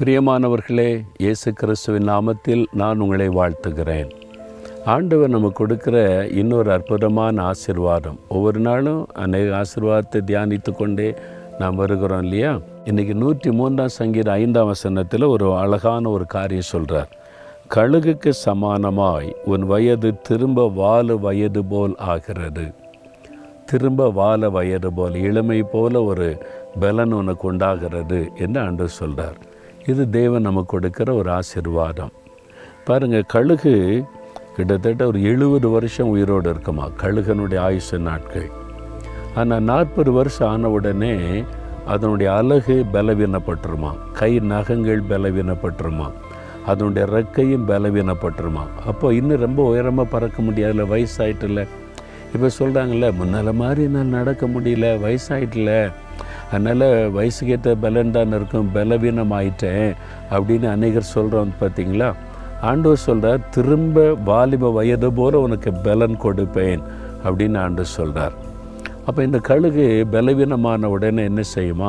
பிரியமானவர்களே இயேசு கிறிஸ்துவின் நாமத்தில் நான் உங்களை வாழ்த்துகிறேன் ஆண்டவர் நமக்கு கொடுக்கிற இன்னொரு அற்புதமான ஆசிர்வாதம் ஒவ்வொரு நாளும் அநேக ஆசிர்வாதத்தை தியானித்து கொண்டே நாம் வருகிறோம் இல்லையா இன்றைக்கி நூற்றி மூன்றாம் சங்கீத ஐந்தாம் வசனத்தில் ஒரு அழகான ஒரு காரியம் சொல்கிறார் கழுகுக்கு சமானமாய் உன் வயது திரும்ப வாழு வயது போல் ஆகிறது திரும்ப வாழ வயது போல் இளமை போல ஒரு பலன் உனக்கு உண்டாகிறது என்று ஆண்டு சொல்கிறார் இது தேவன் நமக்கு கொடுக்கிற ஒரு ஆசிர்வாதம் பாருங்கள் கழுகு கிட்டத்தட்ட ஒரு எழுபது வருஷம் உயிரோடு இருக்குமா கழுகனுடைய ஆயுச நாட்கள் ஆனால் நாற்பது வருஷம் ஆன உடனே அதனுடைய அழகு பலவீனப்பட்டுருமா கை நகங்கள் பலவீனப்பட்டுருமா அதனுடைய ரெக்கையும் பலவீனப்பட்டுருமா அப்போ இன்னும் ரொம்ப உயரமாக பறக்க முடியாதுல வயசாயிட்டுல இப்போ சொல்கிறாங்கல்ல முன்னால் மாதிரி நான் நடக்க முடியல வயசாயிட்டல அதனால் வயசுக்கேற்ற பலன் தான் இருக்கும் பலவீனம் ஆயிட்டேன் அப்படின்னு அநேகர் சொல்கிறோம் பார்த்தீங்களா ஆண்டவர் சொல்கிறார் திரும்ப வாலிப வயது போல் உனக்கு பலன் கொடுப்பேன் அப்படின்னு ஆண்டவர் சொல்கிறார் அப்போ இந்த கழுகு பலவீனமான உடனே என்ன செய்யுமா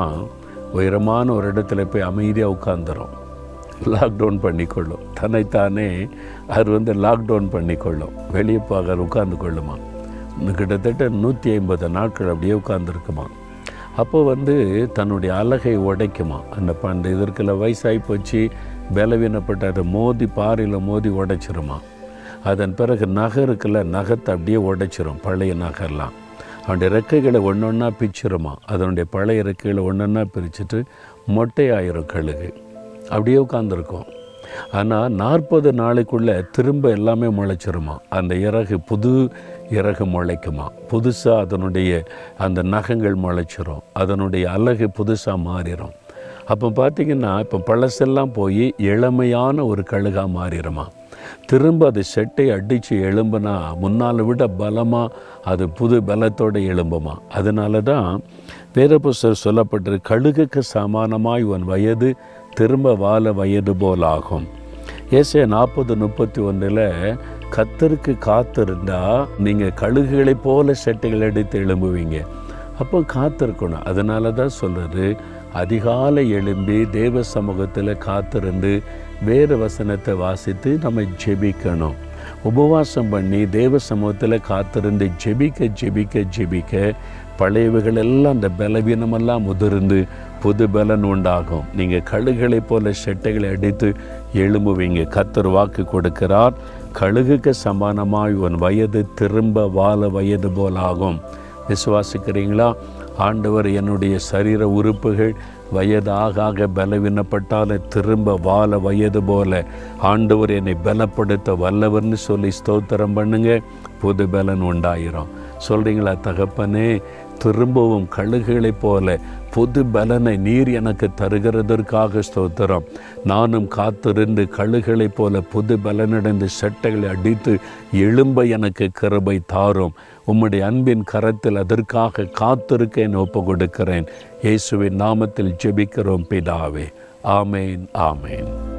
உயரமான ஒரு இடத்துல போய் அமைதியாக உட்காந்துரும் லாக்டவுன் பண்ணிக்கொள்ளும் தன்னைத்தானே அது வந்து லாக்டவுன் பண்ணிக்கொள்ளும் வெளியே போக உட்கார்ந்து கொள்ளுமா இன்னும் கிட்டத்தட்ட நூற்றி ஐம்பது நாட்கள் அப்படியே உட்காந்துருக்குமா அப்போ வந்து தன்னுடைய அழகை உடைக்குமா அந்த பண்ட இதற்குள்ள வயசாகி போச்சு பலவீனப்பட்டு அதை மோதி பாறையில் மோதி உடைச்சிருமா அதன் பிறகு நகருக்குள்ள நகத்தை அப்படியே உடைச்சிரும் பழைய நகர்லாம் அவனுடைய ரெக்கைகளை ஒன்று ஒன்றா பிச்சிருமா அதனுடைய பழைய ரெக்கைகளை ஒன்று ஒன்றா பிரிச்சுட்டு மொட்டையாயிரும் கழுகு அப்படியே உட்காந்துருக்கும் ஆனால் நாற்பது நாளைக்குள்ளே திரும்ப எல்லாமே முளைச்சிருமா அந்த இறகு புது இறகு முளைக்குமா புதுசாக அதனுடைய அந்த நகங்கள் முளைச்சிரும் அதனுடைய அழகு புதுசாக மாறிடும் அப்போ பார்த்திங்கன்னா இப்போ பழசெல்லாம் போய் இளமையான ஒரு கழுகாக மாறிடுமா திரும்ப அது செட்டை அடித்து எழும்புனா முன்னால் விட பலமாக அது புது பலத்தோடு எழும்புமா அதனால தான் வேதபுஸ்தர் சொல்லப்பட்டது கழுகுக்கு சமானமாய் உன் வயது திரும்ப வாழ வயது போல் ஆகும் ஏசே நாற்பது முப்பத்தி ஒன்றில் கத்தருக்கு காத்திருந்தா நீங்கள் கழுகுகளைப் போல செட்டைகள் எடுத்து எழும்புவீங்க அப்போ காத்திருக்கணும் அதனால தான் சொல்கிறது அதிகாலை எழும்பி தேவ சமூகத்தில் காத்திருந்து வேறு வசனத்தை வாசித்து நம்ம ஜெபிக்கணும் உபவாசம் பண்ணி தேவ சமூகத்தில் காத்திருந்து ஜெபிக்க ஜெபிக்க ஜெபிக்க பழையவைகள் எல்லாம் அந்த பலவீனமெல்லாம் முதிர்ந்து புது பலன் உண்டாகும் நீங்கள் கழுகுகளைப் போல செட்டைகளை அடித்து எழும்புவீங்க கத்தர் வாக்கு கொடுக்கிறார் கழுகுக்கு சமானமாய் உன் வயது திரும்ப வாழ வயது போல் ஆகும் விசுவாசிக்கிறீங்களா ஆண்டவர் என்னுடைய சரீர உறுப்புகள் வயதாக ஆக பலவீனப்பட்டால திரும்ப வாழ வயது போல ஆண்டவர் என்னை பலப்படுத்த வல்லவர்னு சொல்லி ஸ்தோத்திரம் பண்ணுங்க புது பலன் உண்டாயிரும் சொல்கிறீங்களா தகப்பனே திரும்பவும் கழுகுகளைப் போல புது பலனை நீர் எனக்கு தருகிறதற்காக ஸ்தோத்திரம் நானும் காத்திருந்து கழுகுகளைப் போல புது பலனடைந்து சட்டைகளை அடித்து எழும்ப எனக்கு கருபை தாரும் உம்முடைய அன்பின் கரத்தில் அதற்காக காத்திருக்க என் ஒப்பு கொடுக்கிறேன் இயேசுவின் நாமத்தில் ஜெபிக்கிறோம் பிதாவே ஆமேன் ஆமேன்